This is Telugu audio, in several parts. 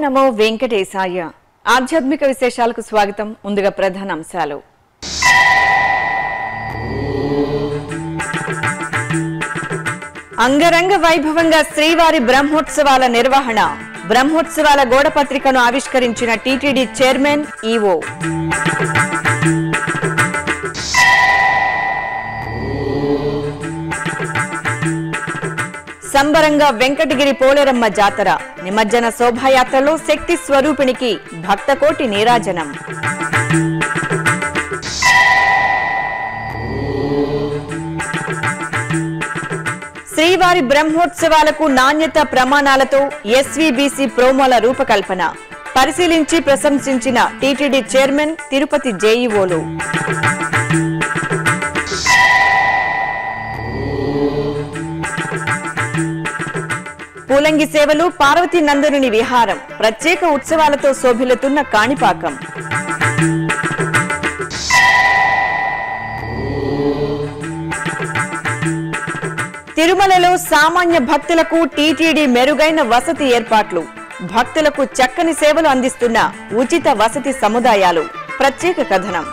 నమో వెంకటేశాయ ఆధ్యాత్మిక విశేషాలకు స్వాగతం ముందుగా ప్రధాన అంశాలు అంగరంగ వైభవంగా శ్రీవారి బ్రహ్మోత్సవాల నిర్వహణ బ్రహ్మోత్సవాల గోడపత్రికను ఆవిష్కరించిన టీటీడీ చైర్మన్ ఈవో సంబరంగా వెంకటగిరి పోలేరమ్మ జాతర నిమజ్జన శోభాయాత్రలో శక్తి స్వరూపిణికి భక్తకోటి నీరాజనం శ్రీవారి బ్రహ్మోత్సవాలకు నాణ్యత ప్రమాణాలతో ఎస్వీబీసీ ప్రోమోల రూపకల్పన పరిశీలించి ప్రశంసించిన టీటీడీ చైర్మన్ తిరుపతి జేఈఓలు పూలంగి సేవలు పార్వతీ నందనుని విహారం ప్రత్యేక ఉత్సవాలతో శోభిల్లుతున్న కాణిపాకం తిరుమలలో సామాన్య భక్తులకు టీటీడీ మెరుగైన వసతి ఏర్పాట్లు భక్తులకు చక్కని సేవలు అందిస్తున్న ఉచిత వసతి సముదాయాలు ప్రత్యేక కథనం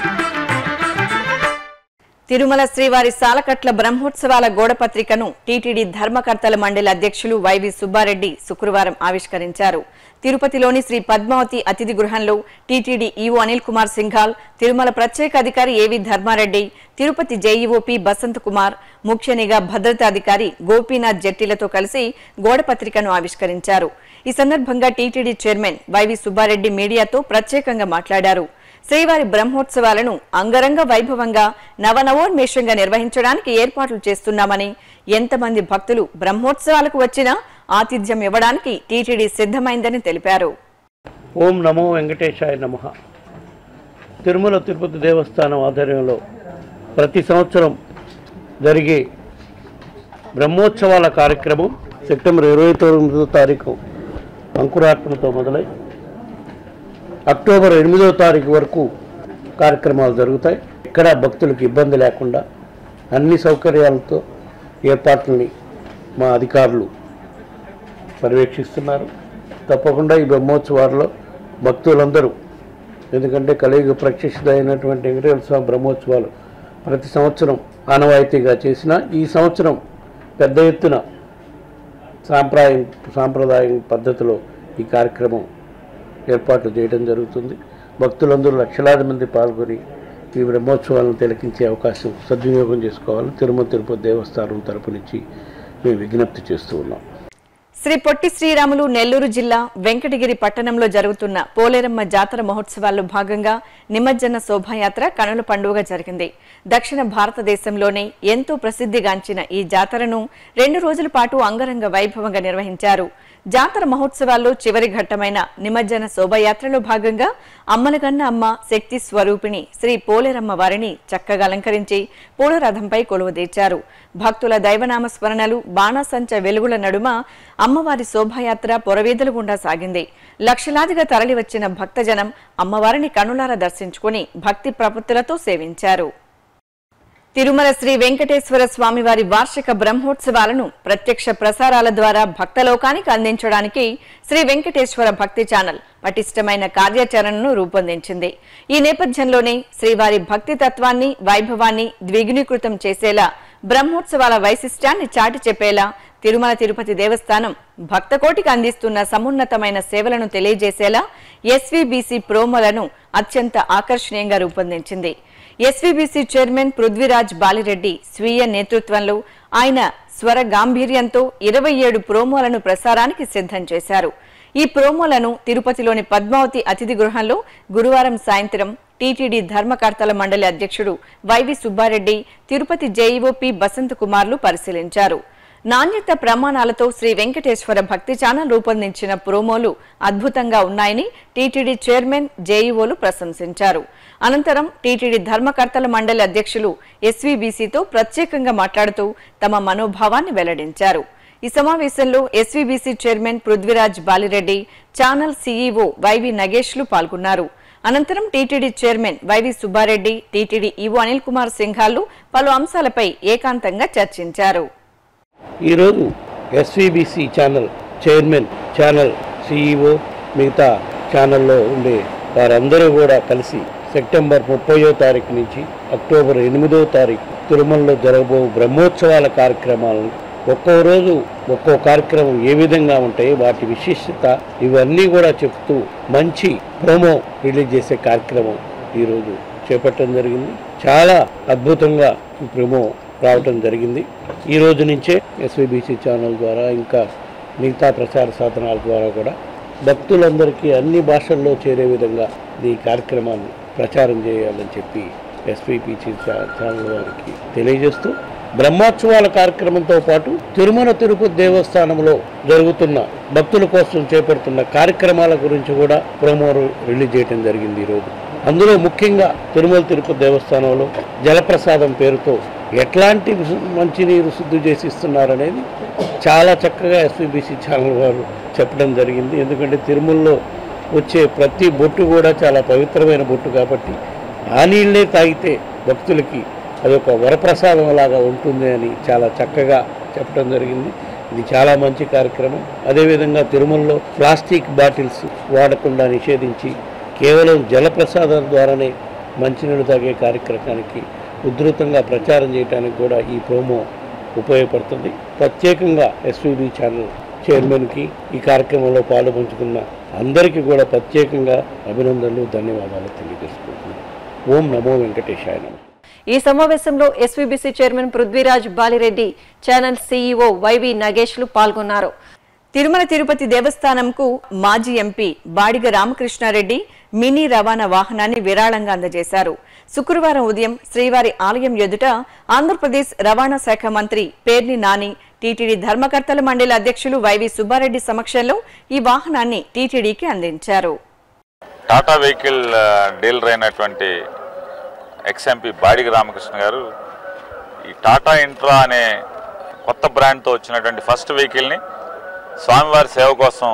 తిరుమల శ్రీవారి సాలకట్ల బ్రహ్మోత్సవాల గోడపత్రికను టీటీడీ ధర్మకర్తల మండలి అధ్యక్షులు వైవి సుబ్బారెడ్డి శుక్రవారం ఆవిష్కరించారు తిరుపతిలోని శ్రీ పద్మావతి అతిథి గృహంలో టీటీడీ ఈవో అనిల్ కుమార్ సింఘాల్ తిరుమల ప్రత్యేక అధికారి ఏవి ధర్మారెడ్డి తిరుపతి జేఈఓపీ బసంత్ కుమార్ ముఖ్య నిఘా భద్రతా అధికారి గోపీనాథ్ జట్టిలతో కలిసి గోడపత్రికను ఆవిష్కరించారు ఈ సందర్భంగా టీటీడీ చైర్మన్ వైవి సుబ్బారెడ్డి మీడియాతో ప్రత్యేకంగా మాట్లాడారు శ్రీవారి బ్రహ్మోత్సవాలను అంగరంగ వైభవంగా నవనవోన్మేషంగా నిర్వహించడానికి ఏర్పాట్లు చేస్తున్నామని ఎంతమంది భక్తులు బ్రహ్మోత్సవాలకు వచ్చినా ఆతిథ్యం ఇవ్వడానికి టీటీడీ సిద్ధమైందని తెలిపారు ఓం నమో వెంకటేశాయ నమ తిరుమల తిరుపతి దేవస్థానం ఆధ్వర్యంలో ప్రతి సంవత్సరం జరిగే బ్రహ్మోత్సవాల కార్యక్రమం సెప్టెంబర్ ఇరవై తొమ్మిదో తారీఖు అంకురార్పణతో మొదలై అక్టోబర్ ఎనిమిదో తారీఖు వరకు కార్యక్రమాలు జరుగుతాయి ఇక్కడ భక్తులకు ఇబ్బంది లేకుండా అన్ని సౌకర్యాలతో ఏర్పాట్లని మా అధికారులు పర్యవేక్షిస్తున్నారు తప్పకుండా ఈ బ్రహ్మోత్సవాల్లో భక్తులందరూ ఎందుకంటే కలియుగ ప్రత్యక్షత అయినటువంటి వెంకటేశ్వర స్వామి బ్రహ్మోత్సవాలు ప్రతి సంవత్సరం ఆనవాయితీగా చేసిన ఈ సంవత్సరం పెద్ద ఎత్తున సాంప్రదాయం సాంప్రదాయం పద్ధతిలో ఈ కార్యక్రమం ఏర్పాట్లు చేయడం జరుగుతుంది భక్తులందరూ లక్షలాది మంది పాల్గొని ఈ బ్రహ్మోత్సవాలను తిలకించే అవకాశం సద్వినియోగం చేసుకోవాలని తిరుమల తిరుపతి దేవస్థానం తరపు నుంచి మేము విజ్ఞప్తి చేస్తూ ఉన్నాం శ్రీ పొట్టి శ్రీరాములు నెల్లూరు జిల్లా వెంకటగిరి పట్టణంలో జరుగుతున్న పోలేరమ్మ జాతర మహోత్సవాల్లో భాగంగా నిమజ్జన శోభాయాత్ర కనుల పండుగ జరిగింది దక్షిణ భారతదేశంలోనే ఎంతో ప్రసిద్ధిగాంచిన ఈ జాతరను రెండు రోజుల పాటు అంగరంగ వైభవంగా నిర్వహించారు జాతర మహోత్సవాల్లో చివరి ఘట్టమైన నిమజ్జన శోభయాత్రలో భాగంగా అమ్మలగన్న అమ్మ శక్తి స్వరూపిణి శ్రీ పోలేరమ్మ వారిని చక్కగా అలంకరించి పూలరథంపై కొలువుదీర్చారు భక్తుల దైవనామ స్మరణలు బాణాసంచ వెలుగుల నడుమ అమ్మవారి శోభాయాత్ర పొరవీధుల గుండా సాగింది లక్షలాదిగా తరలివచ్చిన భక్తజనం అమ్మవారిని కనులారా దర్శించుకుని భక్తి ప్రపత్తులతో సేవించారు తిరుమల శ్రీ వెంకటేశ్వర స్వామివారి వార్షిక బ్రహ్మోత్సవాలను ప్రత్యక్ష ప్రసారాల ద్వారా భక్తలోకానికి అందించడానికి శ్రీ వెంకటేశ్వర భక్తి ఛానల్ పటిష్టమైన కార్యాచరణను రూపొందించింది ఈ నేపథ్యంలోనే శ్రీవారి భక్తి తత్వాన్ని వైభవాన్ని ద్విగుణీకృతం చేసేలా బ్రహ్మోత్సవాల వైశిష్ట్యాన్ని చాటి చెప్పేలా తిరుమల తిరుపతి దేవస్థానం భక్తకోటికి అందిస్తున్న సమున్నతమైన సేవలను తెలియజేసేలా ఎస్వీబీసీ ప్రోమోలను అత్యంత ఆకర్షణీయంగా రూపొందించింది ఎస్వీబీసీ చైర్మన్ పృథ్వీరాజ్ బాలిరెడ్డి స్వీయ నేతృత్వంలో ఆయన స్వర గాంభీర్యంతో ఇరవై ఏడు ప్రోమోలను ప్రసారానికి సిద్ధం చేశారు ఈ ప్రోమోలను తిరుపతిలోని పద్మావతి అతిథి గృహంలో గురువారం సాయంత్రం టీటీడీ ధర్మకర్తల మండలి అధ్యక్షుడు వైవి సుబ్బారెడ్డి తిరుపతి జేఈఓపీ బసంత్ కుమార్లు పరిశీలించారు నాణ్యత ప్రమాణాలతో శ్రీ వెంకటేశ్వర భక్తి ఛానల్ రూపొందించిన ప్రోమోలు అద్భుతంగా ఉన్నాయని టీటీడీ చైర్మన్ జేఈఓలు ప్రశంసించారు అనంతరం టీటీడీ ధర్మకర్తల మండలి అధ్యక్షులు ఎస్వీబీసీతో ప్రత్యేకంగా మాట్లాడుతూ తమ మనోభావాన్ని వెల్లడించారు ఈ సమావేశంలో SVBC chairman Prithviraj Balireddy channel CEO YV నగేష్లు పాల్గొన్నారు అనంతరం TTD chairman YV Subba Reddy TTD EO Anil Kumar సింఘాలు పలు అంశాలపై ఏకాంతంగా చర్చించారు ఈరోజు SVBC channel chairman channel CEO మిగతా ఛానల్లో ఉండే వారందరూ కూడా కలిసి సెప్టెంబర్ ముప్పయో తారీఖు నుంచి అక్టోబర్ ఎనిమిదో తారీఖు తిరుమలలో జరగబో బ్రహ్మోత్సవాల కార్యక్రమాలను ఒక్కో రోజు ఒక్కో కార్యక్రమం ఏ విధంగా ఉంటాయి వాటి విశిష్టత ఇవన్నీ కూడా చెప్తూ మంచి ప్రోమో రిలీజ్ చేసే కార్యక్రమం ఈరోజు చేపట్టడం జరిగింది చాలా అద్భుతంగా ఈ ప్రోమో రావటం జరిగింది ఈ రోజు నుంచే ఎస్వీబీసీ ఛానల్ ద్వారా ఇంకా మిగతా ప్రచార సాధనాల ద్వారా కూడా భక్తులందరికీ అన్ని భాషల్లో చేరే విధంగా ఈ కార్యక్రమాన్ని ప్రచారం చేయాలని చెప్పి ఎస్పీపీసీ ఛానల్ వారికి తెలియజేస్తూ బ్రహ్మోత్సవాల కార్యక్రమంతో పాటు తిరుమల తిరుపతి దేవస్థానంలో జరుగుతున్న భక్తుల కోసం చేపడుతున్న కార్యక్రమాల గురించి కూడా ప్రోమో రిలీజ్ చేయడం జరిగింది ఈరోజు అందులో ముఖ్యంగా తిరుమల తిరుపతి దేవస్థానంలో జలప్రసాదం పేరుతో ఎట్లాంటి విసు- మంచినీరు శుద్ధి చేసి ఇస్తున్నారనేది చాలా చక్కగా ఎస్పీబీసీ ఛానల్ వారు చెప్పడం జరిగింది ఎందుకంటే తిరుమలలో వచ్చే ప్రతి బొట్టు కూడా చాలా పవిత్రమైన బొట్టు కాబట్టి ఆ నీళ్ళే తాగితే భక్తులకి అదొక వరప్రసాదం లాగా ఉంటుంది అని చాలా చక్కగా చెప్పడం జరిగింది ఇది చాలా మంచి కార్యక్రమం అదేవిధంగా తిరుమలలో ప్లాస్టిక్ బాటిల్స్ వాడకుండా నిషేధించి కేవలం జలప్రసాదం ద్వారానే మంచినీళ్ళు తాగే కార్యక్రమానికి ఉధృతంగా ప్రచారం చేయడానికి కూడా ఈ ప్రోమో ఉపయోగపడుతుంది ప్రత్యేకంగా ఎస్వీబీ ఛానల్ చైర్మన్కి ఈ కార్యక్రమంలో పాలు పంచుకున్న అందరికీ కూడా ప్రత్యేకంగా అభినందనలు ధన్యవాదాలు తెలియజేసుకుంటున్నాను ఓం నమో వెంకటేశాయ నమః ఈ సమావేశంలో SVBC chairman Prithviraj Balireddy channel CEO YV నగేష్లు పాల్గొన్నారు తిరుమల తిరుపతి దేవస్థానంకు మాజీ ఎంపీ బాడిగ రామకృష్ణారెడ్డి మినీ రవాణా వాహనాన్ని విరాళంగా అందజేశారు శుక్రవారం ఉదయం శ్రీవారి ఆలయం ఎదుట ఆంధ్రప్రదేశ్ రవాణా శాఖ మంత్రి పేర్ని నాని టీటీడీ ధర్మకర్తల మండలి అధ్యక్షులు వైవి సుబ్బారెడ్డి సమక్షంలో ఈ వాహనాన్ని టీటీడీకి అందించారు టాటా వెహికల్ ఆ, డీలర్ అయినటువంటి ఎక్స్ఎంపీ బాడిగ రామకృష్ణ గారు ఈ టాటా ఇంట్రా అనే కొత్త బ్రాండ్తో వచ్చినటువంటి ఫస్ట్ వెహికల్ని స్వామివారి సేవ కోసం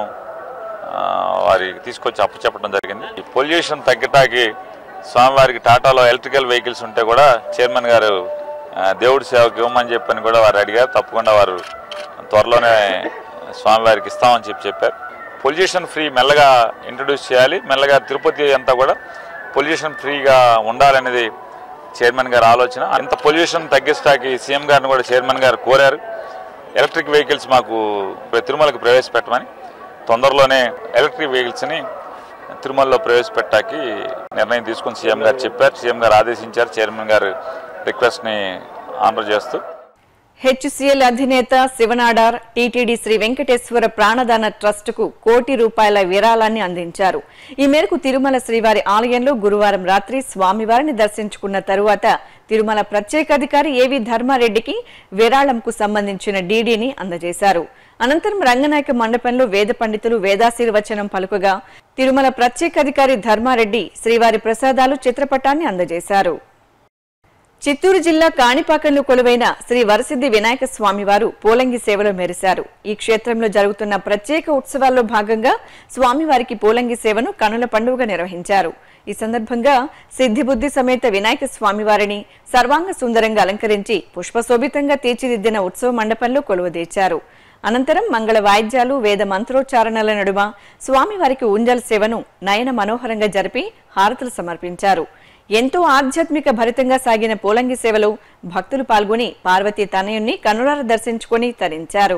ఆ, వారికి తీసుకొచ్చి అప్పచెప్పడం జరిగింది ఈ పొల్యూషన్ తగ్గటానికి స్వామివారికి టాటాలో ఎలక్ట్రికల్ వెహికల్స్ ఉంటే కూడా చైర్మన్ గారు ఆ, దేవుడి సేవకు ఇవ్వమని చెప్పని కూడా వారు అడిగారు తప్పకుండా వారు త్వరలోనే స్వామివారికి ఇస్తామని చెప్పి చెప్పారు పొల్యూషన్ ఫ్రీ మెల్లగా ఇంట్రడ్యూస్ చేయాలి మెల్లగా తిరుపతి అంతా కూడా పొల్యూషన్ ఫ్రీగా ఉండాలనేది చైర్మన్ గారి ఆలోచన అంత పొల్యూషన్ తగ్గించడానికి సీఎం గారిని కూడా చైర్మన్ గారు కోరారు ఎలక్ట్రిక్ వెహికల్స్ మాకు తిరుమలకి ప్రవేశపెట్టమని తొందరలోనే ఎలక్ట్రిక్ వెహికల్స్ని తిరుమలలో ప్రవేశపెట్టాకి నిర్ణయం తీసుకుని సీఎం గారు చెప్పారు సీఎం గారు ఆదేశించారు చైర్మన్ గారు రిక్వెస్ట్ని ఆనర్ చేస్తూ హెచ్సిఎల్ అధినేత శివనాడార్ టీటీడీ శ్రీ వెంకటేశ్వర ప్రాణదాన ట్రస్టుకు కోటి రూపాయల విరాళాన్ని అందించారు ఈ మేరకు తిరుమల శ్రీవారి ఆలయంలో గురువారం రాత్రి స్వామివారిని దర్శించుకున్న తరువాత తిరుమల ప్రత్యేకాధికారి ఏవి ధర్మారెడ్డికి విరాళంకు సంబంధించిన డీడీని అందజేశారు అనంతరం రంగనాయక మండపంలో వేద పండితులు వేదాశీర్వచనం పలుకగా తిరుమల ప్రత్యేకాధికారి ధర్మారెడ్డి శ్రీవారి ప్రసాదాలు చిత్రపటాన్ని అందజేశారు చిత్తూరు జిల్లా కాణిపాకంలో కొలువైన శ్రీ వరసిద్ధి వినాయక స్వామివారు పోలంగి సేవలో మెరిశారు ఈ క్షేత్రంలో జరుగుతున్న ప్రత్యేక ఉత్సవాల్లో భాగంగా స్వామివారికి పోలంగి సేవను కనుల పండుగగా నిర్వహించారు ఈ సందర్భంగా సిద్ధిబుద్ధి సమేత వినాయక స్వామివారిని సర్వాంగ సుందరంగా అలంకరించి పుష్పశోభితంగా తీర్చిదిద్దిన ఉత్సవ మండపంలో కొలువుదీర్చారు అనంతరం మంగళ వాయిద్యాలు వేద మంత్రోచ్చారణల నడుమ స్వామివారికి ఉంజల్ సేవను నయన మనోహరంగా జరిపి హారతులు సమర్పించారు ఎంతో ఆధ్యాత్మిక భరితంగా సాగిన పోలంగి సేవలో భక్తులు పాల్గొని పార్వతీ తనయుణ్ణి కనులార దర్శించుకొని తరించారు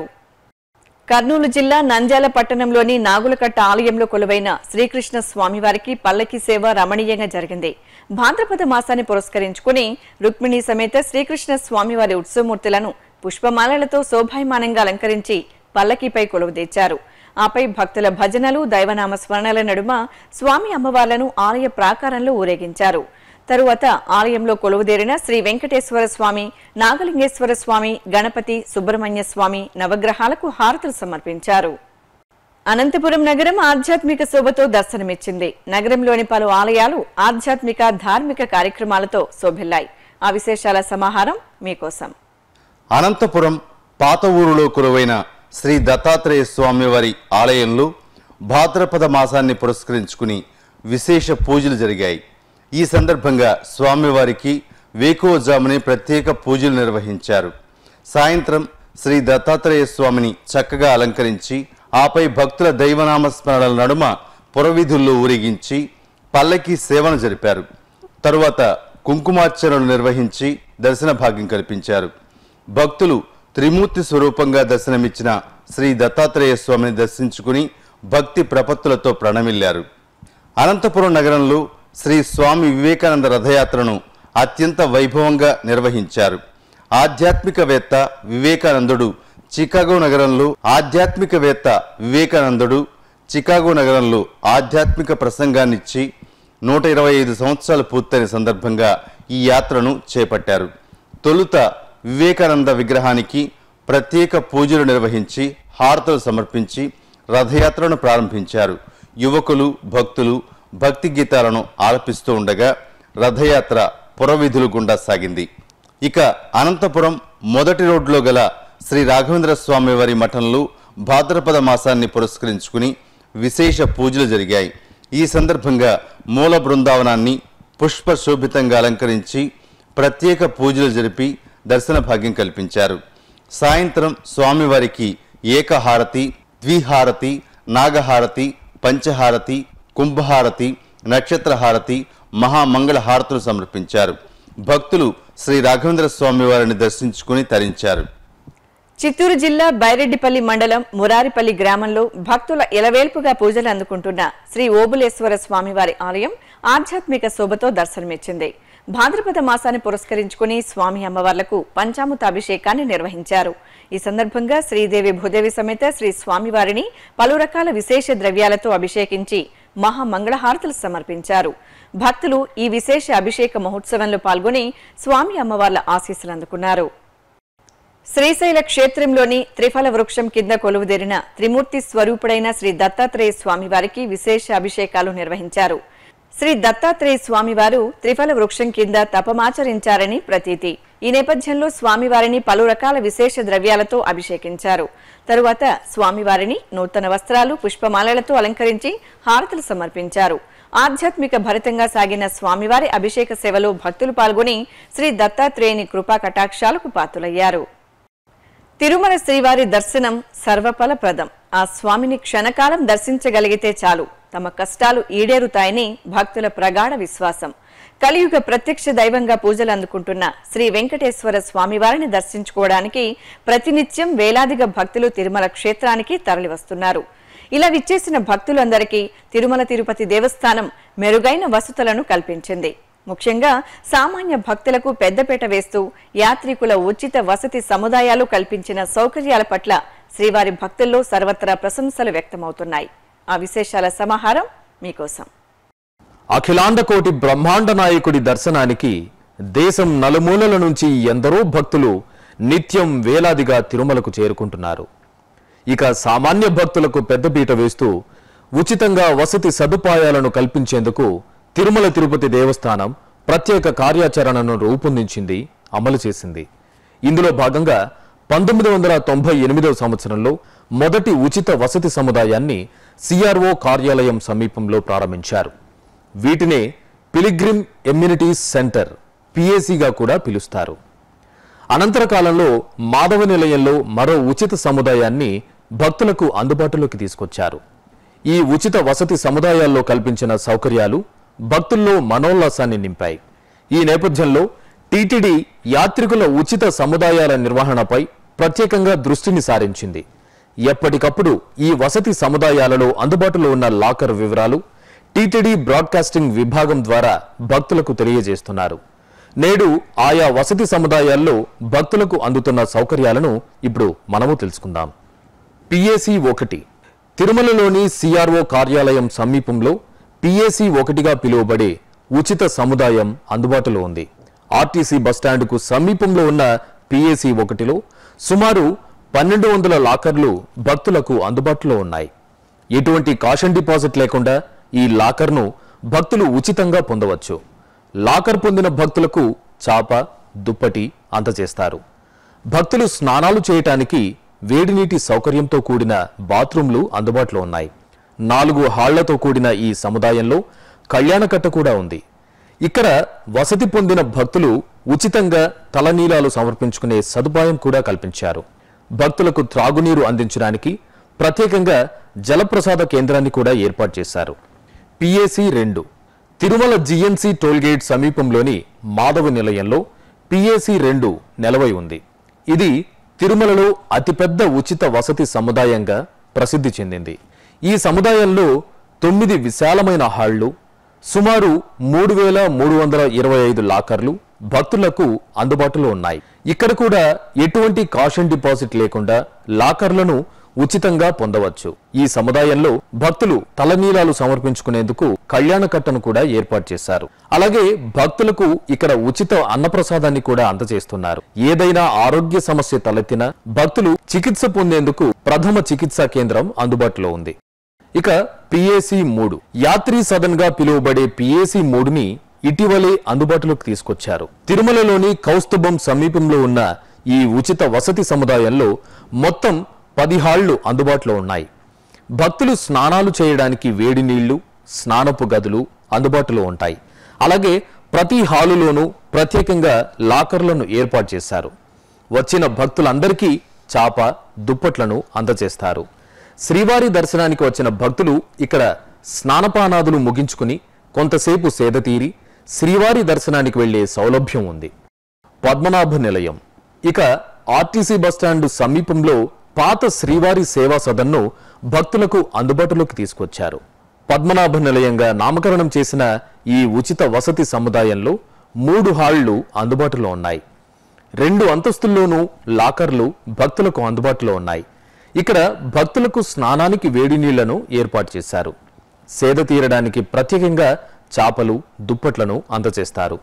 కర్నూలు జిల్లా నంద్యాల పట్టణంలోని నాగులకట్ట ఆలయంలో కొలువైన శ్రీకృష్ణ స్వామివారికి పల్లకి సేవ రమణీయంగా జరిగింది భాద్రపద మాసాన్ని పురస్కరించుకుని రుక్మిణి సమేత శ్రీకృష్ణ స్వామివారి ఉత్సవమూర్తులను పుష్పమాలలతో శోభాయమానంగా అలంకరించి పల్లకీపై కొలువుదీర్చారు ఆపై భక్తుల భజనలు దైవనామ స్మరణల నడుమ స్వామి అమ్మవార్లను ఆలయ ప్రాకారంలో ఊరేగించారు తరువాత ఆలయంలో కొలువుదేరిన శ్రీ వెంకటేశ్వర స్వామి నాగలింగేశ్వర స్వామి గణపతి సుబ్రహ్మణ్య స్వామి నవగ్రహాలకు హారతులు సమర్పించారు అనంతపురం నగరం ఆధ్యాత్మిక శోభతో దర్శనమిచ్చింది నగరంలోని పలు ఆలయాలు ఆధ్యాత్మిక ధార్మిక కార్యక్రమాలతో శోభిల్లాయి ఆ విశేషాల సమాహారం మీకోసం అనంతపురం పాత ఊరులో కురువైన శ్రీ దత్తాత్రేయ స్వామివారి ఆలయంలో భాద్రపద మాసాన్ని పురస్కరించుకుని విశేష పూజలు జరిగాయి ఈ సందర్భంగా స్వామివారికి వేకువజామునే ప్రత్యేక పూజలు నిర్వహించారు సాయంత్రం శ్రీ దత్తాత్రేయ స్వామిని చక్కగా అలంకరించి ఆపై భక్తుల దైవనామ స్మరణల నడుమ పురవీధుల్లో ఊరేగించి పల్లకి సేవను జరిపారు తరువాత కుంకుమార్చనలు నిర్వహించి దర్శన భాగ్యం కల్పించారు భక్తులు త్రిమూర్తి స్వరూపంగా దర్శనమిచ్చిన శ్రీ దత్తాత్రేయ స్వామిని దర్శించుకుని భక్తి ప్రపత్తులతో ప్రణమిల్లారు అనంతపురం నగరంలో శ్రీ స్వామి వివేకానంద రథయాత్రను అత్యంత వైభవంగా నిర్వహించారు ఆధ్యాత్మికవేత్త వివేకానందుడు చికాగో నగరంలో ఆధ్యాత్మికవేత్త వివేకానందుడు చికాగో నగరంలో ఆధ్యాత్మిక ప్రసంగాన్నిచ్చి నూట ఇరవై ఐదు సంవత్సరాలు పూర్తయిన సందర్భంగా ఈ యాత్రను చేపట్టారు తొలుత వివేకానంద విగ్రహానికి ప్రత్యేక పూజలు నిర్వహించి హారతులు సమర్పించి రథయాత్రను ప్రారంభించారు యువకులు భక్తులు భక్తి గీతాలను ఆలపిస్తూ ఉండగా రథయాత్ర పురవీధులు గుండా సాగింది ఇక అనంతపురం మొదటి రోడ్లో గల శ్రీ రాఘవేంద్ర స్వామి వారి మఠంలో భాద్రపద మాసాన్ని పురస్కరించుకుని విశేష పూజలు జరిగాయి ఈ సందర్భంగా మూల బృందావనాన్ని పుష్ప శోభితంగా అలంకరించి ప్రత్యేక పూజలు జరిపి దర్శన భాగ్యం కల్పించారు సాయంత్రం స్వామివారికి ఏకహారతి ద్విహారతి నాగహారతి పంచహారతి కుంభహారతి నక్షత్రహారతి మహామంగళ హారతులు సమర్పించారు భక్తులు శ్రీ రాఘవేంద్ర స్వామి వారిని దర్శించుకుని తరించారు చిత్తూరు జిల్లా బైరెడ్డిపల్లి మండలం మురారిపల్లి గ్రామంలో భక్తుల ఎలవేల్పుగా పూజలు అందుకుంటున్న శ్రీ ఓబులేశ్వర స్వామివారి ఆలయం ఆధ్యాత్మిక శోభతో దర్శనమిచ్చింది భాద్రపద మాసాన్ని పురస్కరించుకుని స్వామి అమ్మవార్లకు పంచామృత అభిషేకాన్ని నిర్వహించారు ఈ సందర్భంగా శ్రీదేవి భూదేవి సమేత శ్రీ స్వామివారిని పలు రకాల విశేష ద్రవ్యాలతో అభిషేకించి మహామంగళహారతులు సమర్పించారు భక్తులు ఈ విశేష అభిషేక మహోత్సవంలో పాల్గొని స్వామి అమ్మవార్ల ఆశీస్సులు అందుకున్నారు శ్రీశైల క్షేత్రంలోని త్రిఫల వృక్షం కింద కొలువుదేరిన త్రిమూర్తి స్వరూపుడైన శ్రీ దత్తాత్రేయ స్వామివారికి విశేష అభిషేకాలు నిర్వహించారు శ్రీ దత్తాత్రేయ స్వామివారు త్రిఫల వృక్షం కింద తపమాచరించారని ప్రతీతి ఈ నేపథ్యంలో స్వామివారిని పలు రకాల విశేష ద్రవ్యాలతో అభిషేకించారు తరువాత స్వామివారిని నూతన వస్త్రాలు పుష్పమాలలతో అలంకరించి హారతులు సమర్పించారు ఆధ్యాత్మిక భరితంగా సాగిన స్వామివారి అభిషేక సేవలో భక్తులు పాల్గొని శ్రీ దత్తాత్రేయుని కృపా కటాక్షాలకు పాత్రులయ్యారు తిరుమల శ్రీవారి దర్శనం సర్వఫలప్రదం ఆ స్వామిని క్షణకాలం దర్శించగలిగితే చాలు తమ కష్టాలు ఈడేరుతాయని భక్తుల ప్రగాఢ విశ్వాసం కలియుగ ప్రత్యక్ష దైవంగా పూజలు అందుకుంటున్న శ్రీ వెంకటేశ్వర స్వామివారిని దర్శించుకోవడానికి ప్రతినిత్యం వేలాదిగా భక్తులు తిరుమల క్షేత్రానికి తరలివస్తున్నారు ఇలా విచ్చేసిన భక్తులందరికీ తిరుమల తిరుపతి దేవస్థానం మెరుగైన వసతులను కల్పించింది ముఖ్యంగా సామాన్య భక్తులకు పెద్దపీట వేస్తూ యాత్రికుల ఉచిత వసతి సముదాయాలు కల్పించిన సౌకర్యాల పట్ల శ్రీవారి భక్తుల్లో సర్వత్రా ప్రశంసలు వ్యక్తమవుతున్నాయి ఆ విశేషాల సమాహారం మీకోసం అఖిలాండకోటి బ్రహ్మాండ నాయకుడి దర్శనానికి దేశం నలుమూలల నుంచి ఎందరో భక్తులు నిత్యం వేలాదిగా తిరుమలకు చేరుకుంటున్నారు ఇక సామాన్య భక్తులకు పెద్దపీట వేస్తూ ఉచితంగా వసతి సదుపాయాలను కల్పించేందుకు తిరుమల తిరుపతి దేవస్థానం ప్రత్యేక కార్యాచరణను రూపొందించింది అమలు చేసింది ఇందులో భాగంగా పంతొమ్మిది వందల తొంభై ఎనిమిదవ సంవత్సరంలో మొదటి ఉచిత వసతి సముదాయాన్ని సిఆర్ఓ కార్యాలయం సమీపంలో ప్రారంభించారు వీటినే పిలిగ్రిమ్ ఎమ్యూనిటీస్ సెంటర్ పిఏసిగా కూడా పిలుస్తారు అనంతర కాలంలో మాధవ నిలయంలో మరో ఉచిత సముదాయాన్ని భక్తులకు అందుబాటులోకి తీసుకొచ్చారు ఈ ఉచిత వసతి సముదాయాల్లో కల్పించిన సౌకర్యాలు భక్తుల్లో మనోల్లాసాన్ని నింపాయి ఈ నేపథ్యంలో టీటీడీ యాత్రికుల ఉచిత సముదాయాల నిర్వహణపై ప్రత్యేకంగా దృష్టిని సారించింది ఎప్పటికప్పుడు ఈ వసతి సముదాయాలలో అందుబాటులో ఉన్న లాకర్ వివరాలు టీటీడీ బ్రాడ్కాస్టింగ్ విభాగం ద్వారా భక్తులకు తెలియజేస్తున్నారు నేడు ఆయా వసతి సముదాయాల్లో భక్తులకు అందుతున్న సౌకర్యాలను ఇప్పుడు మనము తెలుసుకుందాం పిఏసి ఒకటి తిరుమలలోని సిఆర్ఓ కార్యాలయం సమీపంలో పిఏసి ఒకటిగా పిలువబడే ఉచిత సముదాయం అందుబాటులో ఉంది ఆర్టీసీ బస్టాండ్కు సమీపంలో ఉన్న పిఏసి ఒకటిలో సుమారు పన్నెండు వందల లాకర్లు భక్తులకు అందుబాటులో ఉన్నాయి ఎటువంటి కాషన్ డిపాజిట్ లేకుండా ఈ లాకర్ను భక్తులు ఉచితంగా పొందవచ్చు లాకర్ పొందిన భక్తులకు చాప దుప్పటి అందజేస్తారు భక్తులు స్నానాలు చేయటానికి వేడి నీటి సౌకర్యంతో కూడిన బాత్రూంలు అందుబాటులో ఉన్నాయి నాలుగు హాళ్లతో కూడిన ఈ సముదాయంలో కళ్యాణకట్ట కూడా ఉంది ఇక్కడ వసతి పొందిన భక్తులు ఉచితంగా తలనీలాలు సమర్పించుకునే సదుపాయం కూడా కల్పించారు భక్తులకు త్రాగునీరు అందించడానికి ప్రత్యేకంగా జలప్రసాద కేంద్రాన్ని కూడా ఏర్పాటు చేశారు పిఏసి రెండు తిరుమల జిఎన్సి టోల్గేట్ సమీపంలోని మాధవ నిలయంలో పిఏసి రెండు నెలవై ఉంది ఇది తిరుమలలో అతిపెద్ద ఉచిత వసతి సముదాయంగా ప్రసిద్ధి చెందింది ఈ సముదాయంలో తొమ్మిది విశాలమైన హాళ్లు సుమారు మూడు వేల మూడు వందల ఇరవై ఐదు లాకర్లు భక్తులకు అందుబాటులో ఉన్నాయి ఇక్కడ కూడా ఎటువంటి కాషన్ డిపాజిట్ లేకుండా లాకర్లను ఉచితంగా పొందవచ్చు ఈ సముదాయంలో భక్తులు తలనీలాలు సమర్పించుకునేందుకు కళ్యాణ కట్టను కూడా ఏర్పాటు చేశారు అలాగే భక్తులకు ఇక్కడ ఉచిత అన్నప్రసాదాన్ని కూడా అందజేస్తున్నారు ఏదైనా ఆరోగ్య సమస్య తలెత్తినా భక్తులు చికిత్స పొందేందుకు ప్రథమ చికిత్సా కేంద్రం అందుబాటులో ఉంది ఇక పిఏసి మూడు యాత్రీ సదన్ గా పిలువబడే పిఏసి మూడుని ఇటీవలే అందుబాటులోకి తీసుకొచ్చారు తిరుమలలోని కౌస్తుభం సమీపంలో ఉన్న ఈ ఉచిత వసతి సముదాయంలో మొత్తం పది హాళ్లు అందుబాటులో ఉన్నాయి భక్తులు స్నానాలు చేయడానికి వేడి నీళ్లు స్నానపు గదులు అందుబాటులో ఉంటాయి అలాగే ప్రతి హాలులోనూ ప్రత్యేకంగా లాకర్లను ఏర్పాటు చేశారు వచ్చిన భక్తులందరికీ చాప దుప్పట్లను అందజేస్తారు శ్రీవారి దర్శనానికి వచ్చిన భక్తులు ఇక్కడ స్నానపానాదులు ముగించుకుని కొంతసేపు సేద తీరి శ్రీవారి దర్శనానికి వెళ్లే సౌలభ్యం ఉంది పద్మనాభ నిలయం ఇక ఆర్టీసీ బస్టాండ్ సమీపంలో పాత శ్రీవారి సేవా సదన్ను భక్తులకు అందుబాటులోకి తీసుకొచ్చారు పద్మనాభ నిలయంగా నామకరణం చేసిన ఈ ఉచిత వసతి సముదాయంలో మూడు హాళ్లు అందుబాటులో ఉన్నాయి రెండు అంతస్తుల్లోనూ లాకర్లు భక్తులకు అందుబాటులో ఉన్నాయి ఇక్కడ భక్తులకు స్నానానికి వేడి నీళ్లను ఏర్పాటు చేశారు సేద తీరడానికి ప్రత్యేకంగా చాపలు దుప్పట్లను అందజేస్తారు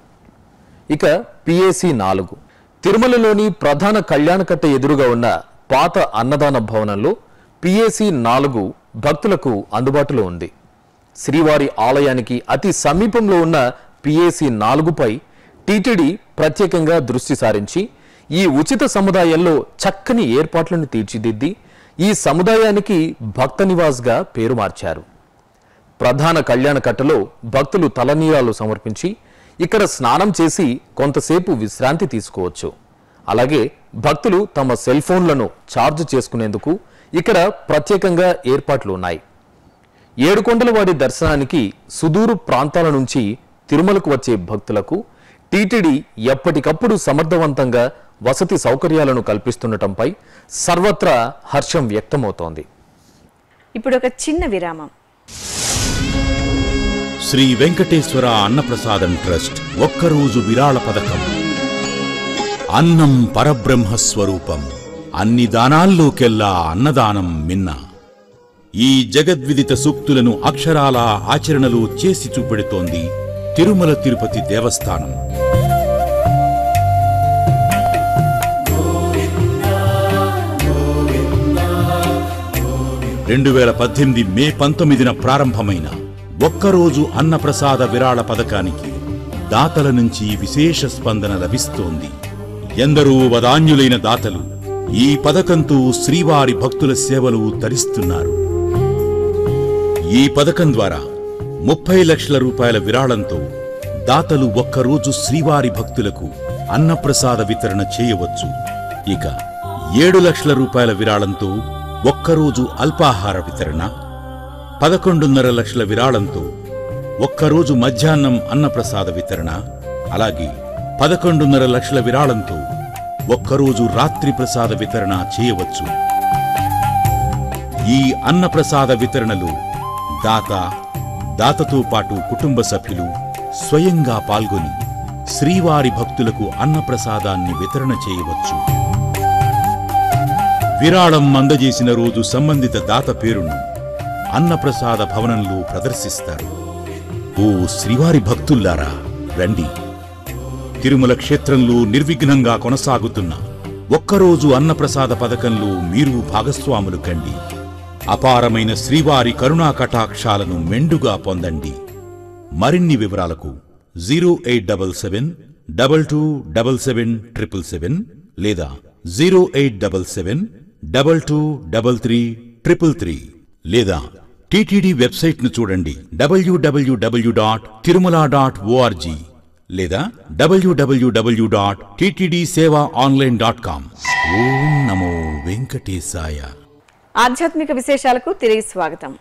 ఇక పిఏసి నాలుగు తిరుమలలోని ప్రధాన కళ్యాణకట్ట ఎదురుగా ఉన్న పాత అన్నదాన భవనంలో పిఏసి నాలుగు భక్తులకు అందుబాటులో ఉంది శ్రీవారి ఆలయానికి అతి సమీపంలో ఉన్న పిఏసి నాలుగుపై టీటీడీ ప్రత్యేకంగా దృష్టి సారించి ఈ ఉచిత సముదాయంలో చక్కని ఏర్పాట్లను తీర్చిదిద్ది ఈ సముదాయానికి భక్త నివాస్గా పేరు మార్చారు ప్రధాన కళ్యాణ కట్టలో భక్తులు తలనీలాలు సమర్పించి ఇక్కడ స్నానం చేసి కొంతసేపు విశ్రాంతి తీసుకోవచ్చు అలాగే భక్తులు తమ సెల్ ఫోన్లను ఛార్జ్ చేసుకునేందుకు ఇక్కడ ప్రత్యేకంగా ఏర్పాట్లు ఉన్నాయి ఏడుకొండలవాడి దర్శనానికి సుదూరు ప్రాంతాల నుంచి తిరుమలకు వచ్చే భక్తులకు టీటీడీ ఎప్పటికప్పుడు సమర్థవంతంగా వసతి సౌకర్యాలను కల్పిస్తుండటంపై సర్వత్రా హర్షం వ్యక్తమవుతోంది ఇప్పుడు ఒక చిన్న విరామం శ్రీ వెంకటేశ్వర అన్నప్రసాదం ట్రస్ట్ ఒక్కరోజు విరాళ పథకం అన్నం పరబ్రహ్మ స్వరూపం అన్ని దానాల్లోకెల్లా అన్నదానం మిన్న ఈ జగద్విదిత సూక్తులను అక్షరాల ఆచరణలో చేసి చూపెడుతోంది తిరుమల తిరుపతి దేవస్థానం రెండు వేల పద్దెనిమిది మే పంతొమ్మిదిన ప్రారంభమైన ఒక్కరోజు అన్నప్రసాద విరాళ పథకానికి దాతల నుంచి విశేష స్పందన లభిస్తోంది ఎందరో వదాన్యులైన దాతలు ఈ పథకంతో శ్రీవారి భక్తుల సేవలు తరిస్తున్నారు ఈ పథకం ద్వారా ముప్పై లక్షల రూపాయల విరాళంతో దాతలు ఒక్కరోజు శ్రీవారి భక్తులకు అన్నప్రసాద వితరణ చేయవచ్చు ఇక ఏడు లక్షల రూపాయల విరాళంతో ఒక్కరోజు అల్పాహార వితరణ పదకొండున్నర లక్షల విరాళంతో ఒక్కరోజు మధ్యాహ్నం అన్నప్రసాద వితరణ అలాగే పదకొండున్నర లక్షల విరాళంతో ఒక్కరోజు రాత్రి ప్రసాద వితరణ చేయవచ్చు ఈ అన్నప్రసాద వితరణలో దాత దాతతో పాటు కుటుంబ సభ్యులు స్వయంగా పాల్గొని శ్రీవారి భక్తులకు అన్నప్రసాదాన్ని వితరణ చేయవచ్చు విరాళం అందజేసిన రోజు సంబంధిత దాత పేరును అన్నప్రసాద భవనంలో ప్రదర్శిస్తారు ఓ శ్రీవారి భక్తుల్లారా రండి తిరుమల క్షేత్రంలో నిర్విఘ్నంగా కొనసాగుతున్న ఒక్కరోజు అన్నప్రసాద పథకంలో మీరు భాగస్వాములు కండి అపారమైన శ్రీవారి కరుణా కటాక్షాలను మెండుగా పొందండి మరిన్ని వివరాలకు zero eight double seven double two double seven triple seven లేదా zero eight double seven double two double three triple three లేదా టీటీడీ వెబ్సైట్ను చూడండి WWW dot Tirumala dot ORG లేదా WWW dot TTD seva online dot com ఓం నమో వెంకటేశాయ ఆధ్యాత్మిక విశేషాలకు తిరిగి స్వాగతం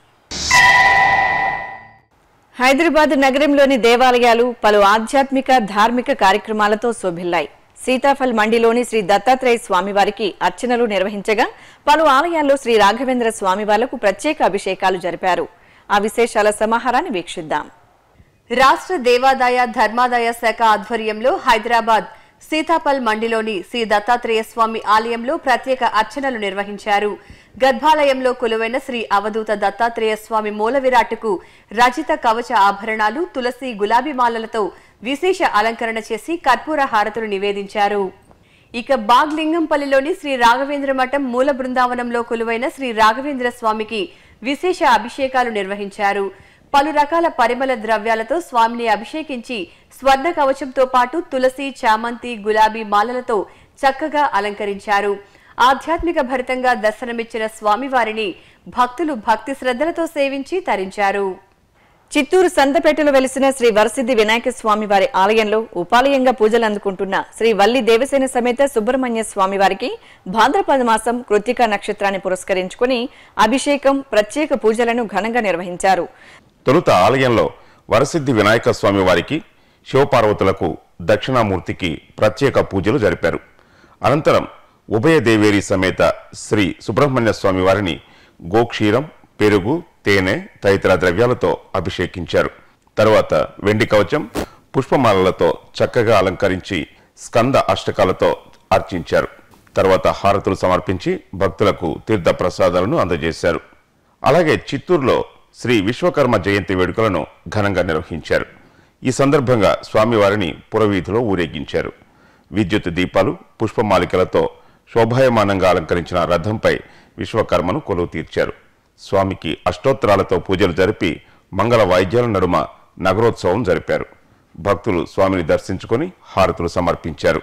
హైదరాబాద్ నగరంలోని దేవాలయాలు పలు ఆధ్యాత్మిక ధార్మిక కార్యక్రమాలతో శోభిల్లాయి సీతాఫల్ మండిలోని శ్రీ దత్తాత్రేయ స్వామివారికి అర్చనలు నిర్వహించగా పలు ఆలయాల్లో శ్రీ రాఘవేంద్ర స్వామివార్లకు ప్రత్యేక అభిషేకాలు జరిపారు ఆ విశేషాల సమాహారాన్ని వీక్షిద్దాం రాష్ట్ర దేవాదాయ ధర్మాదాయ శాఖ ఆధ్వర్యంలో హైదరాబాద్ సీతాపల్ మండిలోని శ్రీ దత్తాత్రేయ స్వామి ఆలయంలో ప్రత్యేక అర్చనలు నిర్వహించారు గర్భాలయంలో కొలువైన శ్రీ అవధూత దత్తాత్రేయ స్వామి మూల విరాట్టుకు రజిత కవచ ఆభరణాలు తులసి గులాబీ మాలలతో విశేష అలంకరణ చేసి కర్పూర హారతులు నివేదించారు ఇక బాగ్లింగంపల్లిలోని శ్రీ రాఘవేంద్ర మఠం మూల బృందావనంలో కొలువైన శ్రీ రాఘవేంద్ర స్వామికి విశేష అభిషేకాలు నిర్వహించారు పలు రకాల పరిమళ ద్రవ్యాలతో స్వామిని అభిషేకించి స్వర్ణ కవచంతో పాటు తులసి చామంతి గులాబీ మాలలతో చక్కగా అలంకరించారు ఆధ్యాత్మిక భరితంగా దర్శనమిచ్చిన స్వామివారిని భక్తులు భక్తి శ్రద్ధలతో సేవించి తరించారు చిత్తూరు సంతపేటలో వెలిసిన శ్రీ వరసిద్ధి వినాయక స్వామి వారి ఆలయంలో ఉపాలయంగా పూజలు అందుకుంటున్న శ్రీ వల్లి దేవసేన సమేత సుబ్రహ్మణ్య స్వామి వారికి భాద్రపద మాసం కృత్తికా నక్షత్రాన్ని పురస్కరించుకుని అభిషేకం ప్రత్యేక పూజలను ఘనంగా నిర్వహించారు తొలుత ఆలయంలో వరసిద్ధి వినాయక స్వామి వారికి శివపార్వతులకు దక్షిణామూర్తికి ప్రత్యేక పూజలు జరిపారు అనంతరం ఉభయ దేవేరి సమేత శ్రీ సుబ్రహ్మణ్య స్వామి వారిని గోక్షీరం పెరుగు తేనె తదితర ద్రవ్యాలతో అభిషేకించారు తరువాత వెండి కవచం పుష్పమాలలతో చక్కగా అలంకరించి స్కంద అష్టకాలతో అర్చించారు తర్వాత హారతులు సమర్పించి భక్తులకు తీర్థ ప్రసాదాలను అందజేశారు అలాగే చిత్తూరులో శ్రీ విశ్వకర్మ జయంతి వేడుకలను ఘనంగా నిర్వహించారు ఈ సందర్భంగా స్వామివారిని పురవీధిలో ఊరేగించారు విద్యుత్ దీపాలు పుష్పమాలికలతో శోభాయమానంగా అలంకరించిన రథంపై విశ్వకర్మను కొలువు తీర్చారు స్వామికి అష్టోత్తరాలతో పూజలు జరిపి మంగళ వాయిద్యాల నడుమ నగరోత్సవం జరిపారు భక్తులు స్వామిని దర్శించుకొని హారతులు సమర్పించారు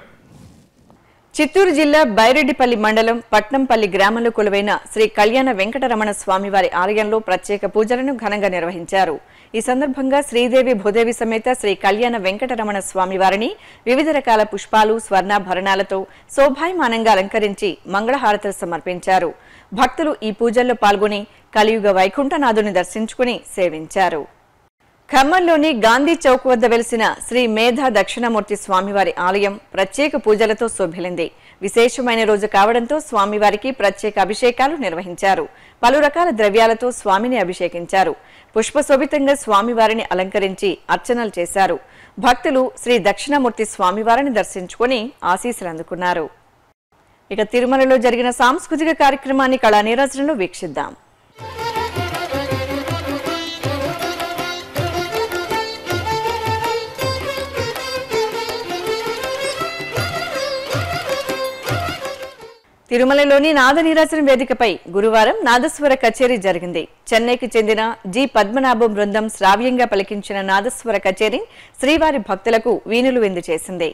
చిత్తూరు జిల్లా బైరెడ్డిపల్లి మండలం పట్నంపల్లి గ్రామంలో కొలువైన శ్రీ కళ్యాణ వెంకటరమణ స్వామివారి ఆలయంలో ప్రత్యేక పూజలను ఘనంగా నిర్వహించారు ఈ సందర్భంగా శ్రీదేవి భూదేవి సమేత శ్రీ కళ్యాణ వెంకటరమణ స్వామివారిని వివిధ రకాల పుష్పాలు స్వర్ణాభరణాలతో శోభాయమానంగా అలంకరించి మంగళహారతులు సమర్పించారు భక్తులు ఈ పూజల్లో పాల్గొని కలియుగ వైకుంఠనాథుని దర్శించుకుని సేవించారు ఖమ్మంలోని గాంధీ చౌక్ వద్ద వెలిసిన శ్రీ మేధా దక్షిణమూర్తి స్వామివారి ఆలయం ప్రత్యేక పూజలతో శోభిలింది విశేషమైన రోజు కావడంతో స్వామివారికి ప్రత్యేక అభిషేకాలు నిర్వహించారు పలు రకాల ద్రవ్యాలతో స్వామిని అభిషేకించారు పుష్పశోభితంగా స్వామివారిని అలంకరించి అర్చనలు చేశారు భక్తులు శ్రీ దక్షిణమూర్తి స్వామివారిని దర్శించుకుని ఆశీస్సులు అందుకున్నారు ఇక తిరుమలలో జరిగిన సాంస్కృతిక కార్యక్రమాన్ని కళా నీరాజనంలో వీక్షిద్దాం తిరుమలలోని నాద నీరాజన వేదికపై గురువారం నాదస్వర కచేరీ జరిగింది చెన్నైకి చెందిన జి పద్మనాభం బృందం శ్రావ్యంగా పలికించిన నాదస్వర కచేరీ శ్రీవారి భక్తులకు వీణులు విందు చేసింది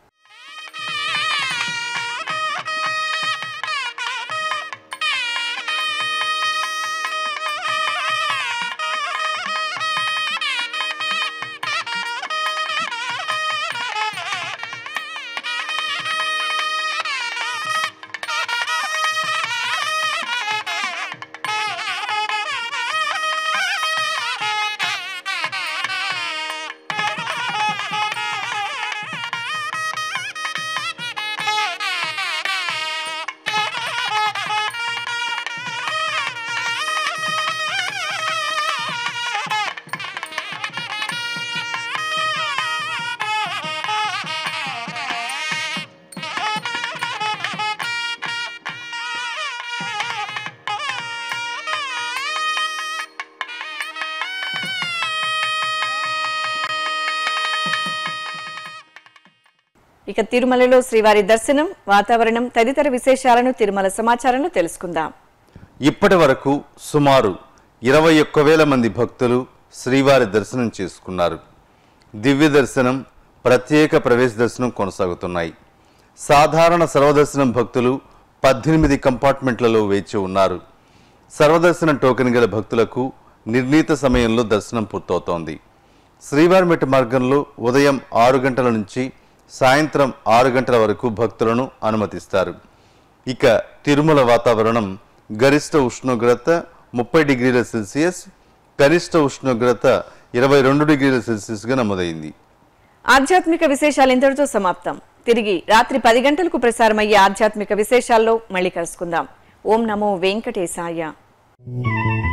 ఇక తిరుమలలో శ్రీవారి దర్శనం వాతావరణం తదితర విశేషాలను తిరుమల సమాచారంలో తెలుసుకుందాం ఇప్పటి వరకు సుమారు ఇరవై ఒక్క వేల మంది భక్తులు శ్రీవారి దర్శనం చేసుకున్నారు దివ్య దర్శనం ప్రత్యేక ప్రవేశ దర్శనం కొనసాగుతున్నాయి సాధారణ సర్వదర్శనం భక్తులు పద్దెనిమిది కంపార్ట్మెంట్లలో వేచి ఉన్నారు సర్వదర్శనం టోకెన్ గల భక్తులకు నిర్ణీత సమయంలో దర్శనం పూర్తవుతోంది శ్రీవారిమెట్ట మార్గంలో ఉదయం ఆరు గంటల నుంచి సాయంత్రం ఆరు గంటల వరకు భక్తులను అనుమతిస్తారు ఇక తిరుమల వాతావరణం గరిష్ట ఉష్ణోగ్రత ముప్పై డిగ్రీల సెల్సియస్ కనిష్ట ఉష్ణోగ్రత ఇరవై రెండు డిగ్రీల సెల్సియస్గా నమోదైంది ఆధ్యాత్మిక విశేషాలు ఇంతటితో సమాప్తం తిరిగి రాత్రి పది గంటలకు ప్రసారమయ్యే ఆధ్యాత్మిక విశేషాల్లో మళ్ళీ కలుసుకుందాం ఓం నమో వెంకటేశాయ